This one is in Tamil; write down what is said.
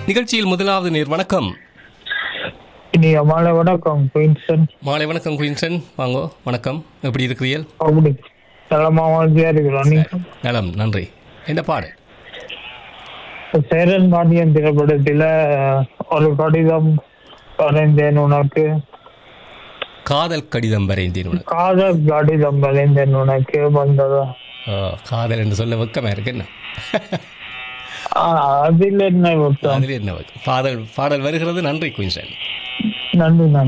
நிகழ்ச்சியில் முதலாவது நேர் வணக்கம் இனிய மாலை வணக்கம் குயின்சன் மாலை வணக்கம் குயின்சன் வாங்கோ வணக்கம் எப்படி இருக்கிறீர்கள் அப்படி நலமா வாழ்க்கையா இருக்கிறோம் நீங்க நலம் நன்றி என்ன பாடல் சேரன் பாண்டியன் திரைப்படத்துல ஒரு கடிதம் வரைந்தேன் உனக்கு காதல் கடிதம் வரைந்தேன் உனக்கு காதல் கடிதம் வரைந்தேன் உனக்கு வந்ததா ஆ, காதல் என்று சொல்ல வெக்கமா இருக்கு என்ன ஆஹ், அதில் என்ன விட்டோம் அதில் என்ன வெக்கம்? பாடல் பாடல் வருகிறது நன்றி குயின்சன் நன்றி நன்றி